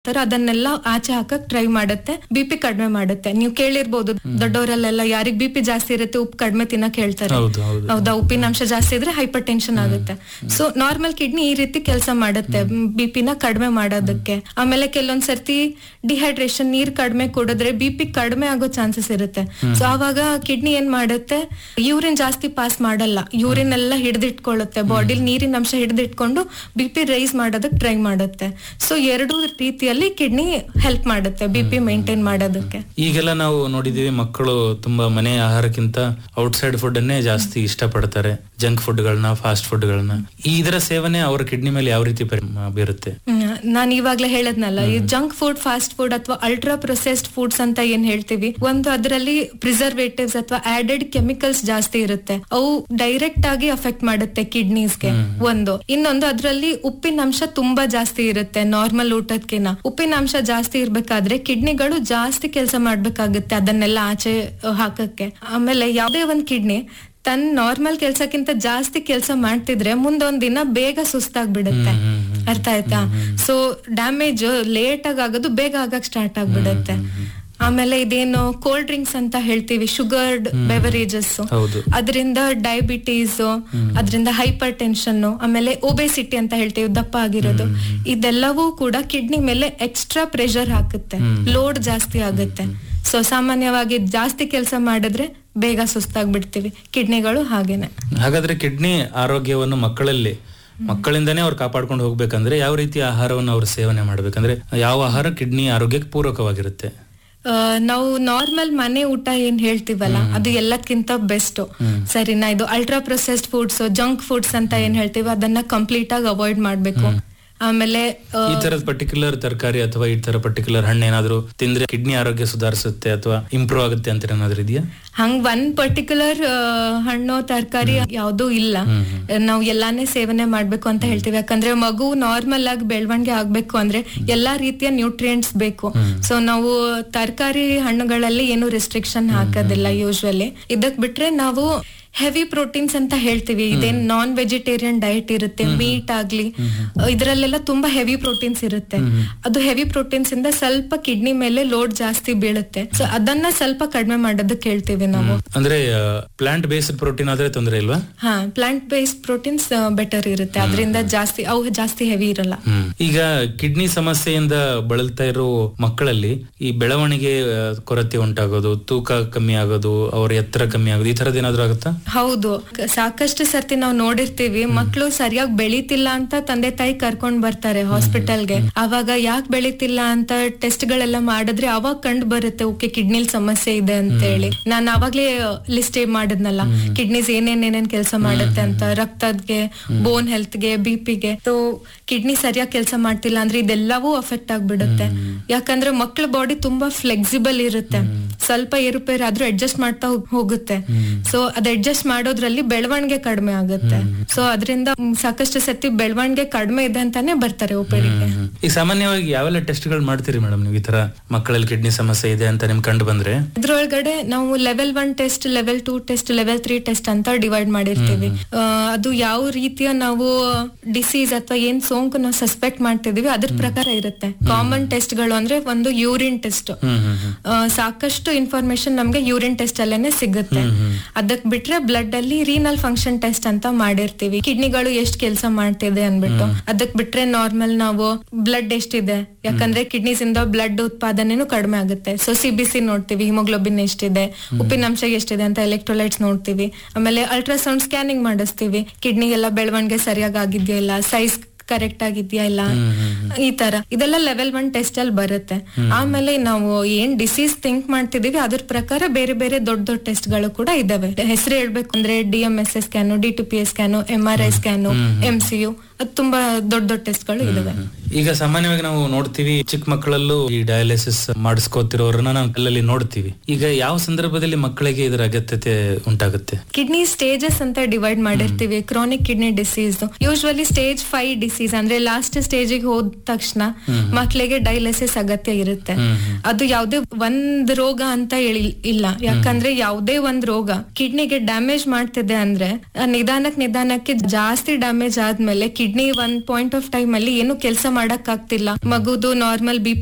ತರ ಅದನ್ನೆಲ್ಲ ಆಚೆ ಹಾಕಕ್ ಟ್ರೈ ಮಾಡುತ್ತೆ ಬಿ ಪಿ ಕಡಿಮೆ ಮಾಡುತ್ತೆ ನೀವು ಕೇಳಿರ್ಬೋದು ದೊಡ್ಡವರಲ್ಲೆಲ್ಲ ಯಾರಿಗ್ ಬಿ ಪಿ ಜಾಸ್ತಿ ಇರುತ್ತೆ ಉಪ್ಪು ಕಡಿಮೆ ತಿನ್ನಕ್ ಹೇಳ್ತಾರೆ ಹೌದು ಹೌದು ಹೌದಾ ಉಪ್ಪಿನ ಅಂಶ ಜಾಸ್ತಿ ಇದ್ರೆ ಹೈಪರ್ ಟೆನ್ಷನ್ ಆಗುತ್ತೆ ಸೊ ನಾರ್ಮಲ್ ಕಿಡ್ನಿ ಈ ರೀತಿ ಕೆಲಸ ಮಾಡುತ್ತೆ ಬಿ ಪಿನ ಕಡಿಮೆ ಮಾಡೋದಕ್ಕೆ ಆಮೇಲೆ ಕೆಲವೊಂದ್ ಸರ್ತಿ ಡಿಹೈಡ್ರೇಷನ್ ನೀರ್ ಕಡಿಮೆ ಕುಡಿದ್ರೆ ಬಿ ಪಿ ಕಡಿಮೆ ಆಗೋ ಚಾನ್ಸಸ್ ಇರುತ್ತೆ ಸೊ ಆವಾಗ ಕಿಡ್ನಿ ಏನ್ ಮಾಡುತ್ತೆ ಯೂರಿನ್ ಜಾಸ್ತಿ ಪಾಸ್ ಮಾಡಲ್ಲ ಯೂರಿನ್ ಎಲ್ಲ ಹಿಡಿದಿಟ್ಕೊಳ್ಳುತ್ತೆ ಬಾಡಿಲಿ ನೀರಿನ ಅಂಶ ಹಿಡಿದಿಟ್ಕೊಂಡು ಬಿ ಪಿ ರೈಸ್ ಮಾಡೋದಕ್ಕೆ ಟ್ರೈ ಮಾಡುತ್ತೆ ಸೊ ಎರಡು ರೀತಿಯಲ್ಲಿ ಕಿಡ್ನಿ ಹೆಲ್ಪ್ ಮಾಡುತ್ತೆ ಬಿ ಪಿ ಮೇಂಟೈನ್ ಮಾಡೋದಕ್ಕೆ ಈಗೆಲ್ಲ ನಾವು ನೋಡಿದೀವಿ ಮಕ್ಕಳು ತುಂಬಾ ಮನೆ ಆಹಾರಕ್ಕಿಂತ ಔಟ್ಸೈಡ್ ಫುಡ್ ಅನ್ನೇ ಜಾಸ್ತಿ ಇಷ್ಟಪಡ್ತಾರೆ ಜಂಕ್ ಫುಡ್ ಗಳನ್ನ ಫಾಸ್ಟ್ ಫುಡ್ ಗಳನ್ನ ಈ ಇದರ ಸೇವನೆ ಅವರ ಕಿಡ್ನಿ ಮೇಲೆ ಯಾವ ರೀತಿ ಪರಿಣಾಮ ಬೀರುತ್ತೆ ನಾನು ಇವಾಗ್ಲೇ ಹೇಳದ್ನಲ್ಲ ಈ ಜಂಕ್ ಫುಡ್ ಫಾಸ್ಟ್ ಫುಡ್ ಅಥವಾ ಅಲ್ಟ್ರಾ ಪ್ರೊಸೆಸ್ಡ್ ಫುಡ್ಸ್ ಅಂತ ಏನ್ ಹೇಳ್ತೀವಿ ಒಂದು ಅದರಲ್ಲಿ ಪ್ರಿಸರ್ವೇಟಿವ್ಸ್ ಅಥವಾ ಆಡೆಡ್ ಕೆಮಿಕಲ್ಸ್ ಜಾಸ್ತಿ ಇರುತ್ತೆ ಅವು ಡೈರೆಕ್ಟ್ ಆಗಿ ಅಫೆಕ್ಟ್ ಮಾಡುತ್ತೆ ಕಿಡ್ನೀಸ್ಗೆ ಒಂದು ಇನ್ನೊಂದು ಅದರಲ್ಲಿ ಉಪ್ಪಿನ ಅಂಶ ತುಂಬಾ ಜಾಸ್ತಿ ಇರುತ್ತೆ ನಾರ್ಮಲ್ ಊಟದ್ಕಿನ ಉಪ್ಪಿನ ಅಂಶ ಜಾಸ್ತಿ ಇರ್ಬೇಕಾದ್ರೆ ಕಿಡ್ನಿಗಳು ಜಾಸ್ತಿ ಕೆಲಸ ಮಾಡ್ಬೇಕಾಗುತ್ತೆ ಅದನ್ನೆಲ್ಲ ಆಚೆ ಅಹ್, ಹಾಕಕ್ಕೆ ಆಮೇಲೆ ಯಾವ್ದೇ ಒಂದ್ ಕಿಡ್ನಿ ತನ್ನ ನಾರ್ಮಲ್ ಕೆಲ್ಸಕ್ಕಿಂತ ಜಾಸ್ತಿ ಕೆಲಸ ಮಾಡ್ತಿದ್ರೆ ಮುಂದೊಂದ್ ದಿನ ಬೇಗ ಸುಸ್ತಾಗ್ಬಿಡುತ್ತೆ ಅರ್ಥ ಆಯ್ತಾ ಸೊ ಡ್ಯಾಮೇಜ್ ಲೇಟ್ ಆಗಿ ಆಗೋದು ಬೇಗ ಆಗಕ್ ಸ್ಟಾರ್ಟ್ ಆಗ್ಬಿಡುತ್ತೆ ಆಮೇಲೆ ಇದೇನು ಕೋಲ್ಡ್ ಡ್ರಿಂಕ್ಸ್ ಅಂತ ಹೇಳ್ತೀವಿ ಶುಗರ್ಡ್ ಬೆವರೇಜಸ್ ಹೌದು ಅದರಿಂದ ಡಯಾಬಿಟೀಸ್ ಅದರಿಂದ ಹೈಪರ್ ಟೆನ್ಷನ್ ಆಮೇಲೆ ಒಬೆಸಿಟಿ ಅಂತ ಹೇಳ್ತೀವಿ ದಪ್ಪ ಆಗಿರೋದು ಇದೆಲ್ಲವೂ ಕೂಡ ಕಿಡ್ನಿ ಮೇಲೆ ಎಕ್ಸ್ಟ್ರಾ ಪ್ರೆಷರ್ ಹಾಕುತ್ತೆ ಲೋಡ್ ಜಾಸ್ತಿ ಆಗುತ್ತೆ ಸೊ ಸಾಮಾನ್ಯವಾಗಿ ಜಾಸ್ತಿ ಕೆಲಸ ಮಾಡಿದ್ರೆ ಬೇಗ ಸುಸ್ತಾಗ್ಬಿಡ್ತೀವಿ ಕಿಡ್ನಿಗಳು ಹಾಗೇನೆ ಹಾಗಾದ್ರೆ ಕಿಡ್ನಿ ಆರೋಗ್ಯವನ್ನು ಮಕ್ಕಳಲ್ಲಿ ಮಕ್ಕಳಿಂದನೇ ಅವ್ರು ಕಾಪಾಡ್ಕೊಂಡು ಹೋಗ್ಬೇಕಂದ್ರೆ ಯಾವ ರೀತಿ ಆಹಾರವನ್ನು ಅವ್ರು ಸೇವನೆ ಮಾಡ್ಬೇಕಂದ್ರೆ ಯಾವ ಆಹಾರ ಕಿಡ್ನಿ ಆರೋಗ್ಯಕ್ಕೆ ಪೂರಕವಾಗಿರುತ್ತೆ ಆ, ನಾವು ನಾರ್ಮಲ್ ಮನೆ ಊಟ ಏನ್ ಹೇಳ್ತೀವಲ್ಲ ಅದು ಎಲ್ಲದಕ್ಕಿಂತ ಬೆಸ್ಟ್ ಸರಿನಾ ಇದು ultra processed foods junk foods ಅಂತ ಏನ್ ಹೇಳ್ತೀವಿ ಅದನ್ನ ಕಂಪ್ಲೀಟ್ ಆಗಿ ಅವಾಯ್ಡ್ ಮಾಡ್ಬೇಕು ಆಮೇಲೆ ಆ, ಈ ತರದ ಪರ್ಟಿಕ್ಯುಲರ್ ತರಕಾರಿ ಅಥವಾ ಈ ತರ ಪರ್ಟಿಕ್ಯುಲರ್ ಹಣ್ಣು ಏನಾದ್ರು ತಿಂದ್ರೆ ಕಿಡ್ನಿ ಆರೋಗ್ಯ ಸುಧಾರಿಸುತ್ತೆ ಅಥವಾ ಇಂಪ್ರೂವ್ ಆಗುತ್ತೆ ಅಂತ ಏನಾದ್ರು ಇದೆಯಾ ಹಂಗ್ ಒಂದ್ ಪರ್ಟಿಕ್ಯುಲರ್ ಹಣ್ಣು ತರಕಾರಿ ಯಾವ್ದೂ ಇಲ್ಲ ನಾವು ಎಲ್ಲಾನೇ ಸೇವನೆ ಮಾಡ್ಬೇಕು ಅಂತ ಹೇಳ್ತೀವಿ ಯಾಕಂದ್ರೆ ಮಗು ನಾರ್ಮಲ್ ಆಗಿ ಬೆಳವಣಿಗೆ ಆಗ್ಬೇಕು ಅಂದ್ರೆ ಎಲ್ಲಾ ರೀತಿಯ ನ್ಯೂಟ್ರಿಯೆಂಟ್ಸ್ ಬೇಕು ಸೊ ನಾವು ತರಕಾರಿ ಹಣ್ಣುಗಳಲ್ಲಿ ಏನು ರೆಸ್ಟ್ರಿಕ್ಷನ್ ಹಾಕೋದಿಲ್ಲ ಯೂಶ್ವಲಿ ಇದಕ್ ಬಿಟ್ರೆ ನಾವು ಹೆವಿ ಪ್ರೋಟೀನ್ಸ್ ಅಂತ ಹೇಳ್ತೀವಿ ಇದೇನ್ ನಾನ್ ವೆಜಿಟೇರಿಯನ್ ಡಯಟ್ ಇರುತ್ತೆ ಮೀಟ್ ಆಗ್ಲಿ ಇದ್ರಲ್ಲೆಲ್ಲ ತುಂಬಾ ಹೆವಿ ಪ್ರೋಟೀನ್ಸ್ ಇರುತ್ತೆ ಅದು ಹೆವಿ ಪ್ರೋಟೀನ್ಸ್ ಇಂದ ಸ್ವಲ್ಪ ಕಿಡ್ನಿ ಮೇಲೆ ಲೋಡ್ ಜಾಸ್ತಿ ಬೀಳುತ್ತೆ ಸೊ ಅದನ್ನ ಸ್ವಲ್ಪ ಕಡಿಮೆ ಮಾಡೋದಕ್ಕೆ ಹೇಳ್ತೀವಿ ನಾವು ಅಂದ್ರೆ ಪ್ಲಾಂಟ್ ಬೇಸ್ಡ್ ಪ್ರೋಟೀನ್ ಆದ್ರೆ ತೊಂದರೆ ಇಲ್ವಾ ಹಾ ಪ್ಲಾಂಟ್ ಬೇಸ್ಡ್ ಪ್ರೋಟೀನ್ಸ್ ಬೆಟರ್ ಇರುತ್ತೆ ಅದರಿಂದ ಜಾಸ್ತಿ ಅವು ಜಾಸ್ತಿ ಹೆವಿ ಇರಲ್ಲ ಹ್ಮ್. ಈಗ ಕಿಡ್ನಿ ಸಮಸ್ಯೆಯಿಂದ ಬಳಲ್ತಾ ಇರೋ ಮಕ್ಕಳಲ್ಲಿ ಈ ಬೆಳವಣಿಗೆ ಆ, ಕೊರತೆ ಉಂಟಾಗೋದು ತೂಕ ಕಮ್ಮಿ ಆಗೋದು ಅವ್ರ ಎತ್ತರ ಕಮ್ಮಿ ಆಗೋದು ಈ ತರದ್ ಏನಾದ್ರು ಆಗುತ್ತಾ ಹೌದು ಕ- ಸಾಕಷ್ಟು ಸರ್ತಿ ನಾವು ನೋಡಿರ್ತೀವಿ ಮಕ್ಕಳು ಸರಿಯಾಗಿ ಬೆಳೀತಿಲ್ಲ ಅಂತ ತಂದೆ ತಾಯಿ ಕರ್ಕೊಂಡ್ ಬರ್ತಾರೆ ಹಾಸ್ಪಿಟಲ್ಗೆ ಅವಾಗ ಯಾಕೆ ಬೆಳೀತಿಲ್ಲ ಅಂತ ಟೆಸ್ಟ್ ಗಳೆಲ್ಲ ಮಾಡಿದ್ರೆ ಅವಾಗ ಕಂಡು ಬರುತ್ತೆ ಓಕೆ ಕಿಡ್ನಿಲ್ ಸಮಸ್ಯೆ ಇದೆ ಅಂತ ಹೇಳಿ ನಾನು ಅವಾಗ್ಲೇ ಲಿಸ್ಟ್ ಮಾಡಿದ್ನಲ್ಲ ಕಿಡ್ನೀಸ್ ಏನೇನ್ ಏನೇನ್ ಕೆಲಸ ಮಾಡುತ್ತೆ ಅಂತ ರಕ್ತದ್ಗೆ ಬೋನ್ ಹೆಲ್ತ್ಗೆ ಬಿ ಪಿಗೆ ಸೊ ಕಿಡ್ನಿ ಸರಿಯಾಗಿ ಕೆಲಸ ಮಾಡ್ತಿಲ್ಲ ಅಂದ್ರೆ ಇದೆಲ್ಲವೂ ಅಫೆಕ್ಟ್ ಆಗ್ಬಿಡುತ್ತೆ ಯಾಕಂದ್ರೆ ಮಕ್ಳ ಬಾಡಿ ತುಂಬಾ ಫ್ಲೆಕ್ಸಿಬಲ್ ಇರುತ್ತೆ ಸ್ವಲ್ಪ ಏರುಪೇರು ಆದ್ರೂ ಅಡ್ಜಸ್ಟ್ ಮಾಡ್ತಾ ಹೋಗ್- ಹೋಗುತ್ತೆ ಸೊ ಅದ್ ಅಡ್ಜಸ್ಟ್ ಮಾಡೋದ್ರಲ್ಲಿ ಬೆಳವಣಿಗೆ ಕಡಿಮೆ ಆಗುತ್ತೆ ಸೊ ಅದರಿಂದ ಸಾಕಷ್ಟು ಸತಿ ಬೆಳವಣಿಗೆ ಕಡಿಮೆ ಇದೆ ಅಂತಾನೆ ಬರ್ತಾರೆ ಒಪಿಡಿಗೆ ಈಗ ಸಾಮಾನ್ಯವಾಗಿ ಯಾವೆಲ್ಲ ಟೆಸ್ಟ್ ಗಳು ಮಾಡ್ತೀರಿ ಮೇಡಮ್ ನೀವು ಈ ತರ ಮಕ್ಕಳಲ್ಲಿ ಕಿಡ್ನಿ ಸಮಸ್ಯೆ ಇದೆ ಅಂತ ನಿಮ್ ಕಂಡು ಬಂದ್ರೆ ಇದ್ರೊಳಗಡೆ ನಾವು level one test level two test level three test ಅಂತ ಡಿವೈಡ್ ಮಾಡಿರ್ತೀವಿ ಆ, ಅದು ಯಾವ ರೀತಿಯ ನಾವು ಡಿಸೀಸ್ ಅಥವಾ ಏನ್ ಸೋಂಕು ನಾವು ಸಸ್ಪೆಕ್ಟ್ ಮಾಡ್ತಿದೀವಿ ಅದ್ರ ಪ್ರಕಾರ ಇರುತ್ತೆ ಕಾಮನ್ ಟೆಸ್ಟ್ ಗಳು ಅಂದ್ರೆ ಒಂದು ಯೂರಿನ್ ಟೆಸ್ಟ್ ಹ್ಮ್ ಹ್ಮ್ ಹ್ಮ್ ಸಾಕಷ್ಟು ಇನ್ಫಾರ್ಮೇಶನ್ ನಮ್ಗೆ ಯೂರಿನ್ ಟೆಸ್ಟ್ ಅಲ್ಲೇನೆ ಸಿಗುತ್ತೆ ಅದಕ್ ಬಿಟ್ರೆ ಬ್ಲಡ್ ಅಲ್ಲಿ ರೀನಲ್ ಫಂಕ್ಷನ್ ಟೆಸ್ಟ್ ಅಂತ ಮಾಡಿರ್ತೀವಿ ಕಿಡ್ನಿಗಳು ಎಷ್ಟು ಕೆಲಸ ಮಾಡ್ತಿದೆ ಅನ್ಬಿಟ್ಟು ಅದಕ್ ಬಿಟ್ರೆ ನಾರ್ಮಲ್ ನಾವು ಬ್ಲಡ್ ಎಷ್ಟಿದೆ ಯಾಕಂದ್ರೆ ಕಿಡ್ನೀಸ್ ಇಂದ ಬ್ಲಡ್ ಉತ್ಪಾದನೆನೂ ಕಡಿಮೆ ಆಗುತ್ತೆ ಸೊ ಸಿ ಬಿ ಸಿ ನೋಡ್ತೀವಿ ಹಿಮೋಗ್ಲೋಬಿನ್ ಎಷ್ಟಿದೆ ಉಪ್ಪಿನಾಂಶ ಎಷ್ಟಿದೆ ಅಂತ ಎಲೆಕ್ಟ್ರೋಲೈಟ್ಸ್ ನೋಡ್ತೀವಿ ಆಮೇಲೆ ಅಲ್ಟ್ರಾಸೌಂಡ್ ಸ್ಕ್ಯಾನಿಂಗ್ ಮಾಡಿಸ್ತೀವಿ ಕಿಡ್ನಿ ಎಲ್ಲ ಬೆಳವಣಿಗೆ ಸರಿಯಾಗಿ ಆಗಿದ್ಯಾ ಇಲ್ಲ ಸೈಜ್ ಕರೆಕ್ಟ್ ಆಗಿದ್ಯಾ ಇಲ್ಲ ಈ ತರ ಇದೆಲ್ಲ ಲೆವೆಲ್ ಒನ್ ಟೆಸ್ಟ್ ಅಲ್ಲಿ ಬರುತ್ತೆ ಆಮೇಲೆ ನಾವು ಏನ್ ಡಿಸೀಸ್ ಥಿಂಕ್ ಮಾಡ್ತಿದೀವಿ ಅದ್ರ ಪ್ರಕಾರ ಬೇರೆ ಬೇರೆ ದೊಡ್ಡ ದೊಡ್ಡ ಟೆಸ್ಟ್ ಗಳು ಕೂಡ ಇದಾವೆ ಹೆಸರು ಹೇಳ್ಬೇಕು ಅಂದ್ರೆ D M S S scan D T P S scan M R I scan M C U ಅದು ತುಂಬಾ ದೊಡ್ಡ ದೊಡ್ಡ ಟೆಸ್ಟ್ ಗಳು ಇದಾವೆ ಈಗ ಸಾಮಾನ್ಯವಾಗಿ ನಾವು ನೋಡ್ತೀವಿ ಚಿಕ್ಕ ಮಕ್ಕಳಲ್ಲೂ ಈ ಡಯಾಲಿಸಿಸ್ ಮಾಡಿಸ್ಕೋತಿರೋರನ್ನ ನಾವು ಕಲ್ಲಲ್ಲಿ ನೋಡ್ತೀವಿ ಈಗ ಯಾವ ಸಂದರ್ಭದಲ್ಲಿ ಮಕ್ಕಳಿಗೆ ಇದರ ಅಗತ್ಯತೆ ಉಂಟಾಗುತ್ತೆ ಕಿಡ್ನಿ ಸ್ಟೇಜಸ್ ಅಂತ ಡಿವೈಡ್ ಮಾಡಿರ್ತೀವಿ chronic kidney disease usually stage five disease ಅಂದ್ರೆ ಲಾಸ್ಟ್ ಸ್ಟೇಜಿಗೆ ಹೋದ ತಕ್ಷಣ ಮಕ್ಕಳಿಗೆ ಡೈಲಿಸಿಸ್ ಅಗತ್ಯ ಇರುತ್ತೆ ಅದು ಯಾವುದೇ ಒಂದ್ ರೋಗ ಅಂತ ಹೇಳಿ ಇಲ್ಲ ಯಾಕಂದ್ರೆ ಯಾವುದೇ ಒಂದ್ ರೋಗ ಕಿಡ್ನಿಗೆ ಡ್ಯಾಮೇಜ್ ಮಾಡ್ತಿದೆ ಅಂದ್ರೆ ಆ ನಿಧಾನಕ್ ನಿಧಾನಕ್ಕೆ ಜಾಸ್ತಿ ಡ್ಯಾಮೇಜ್ ಆದ್ಮೇಲೆ ಕಿಡ್ನಿ ಒಂದ್ ಪಾಯಿಂಟ್ ಆಫ್ ಟೈಮ್ ಅಲ್ಲಿ ಏನು ಕೆಲಸ ಮಾಡಕ್ ಆಗ್ತಿಲ್ಲ ಮಗುದು ನಾರ್ಮಲ್ ಬಿ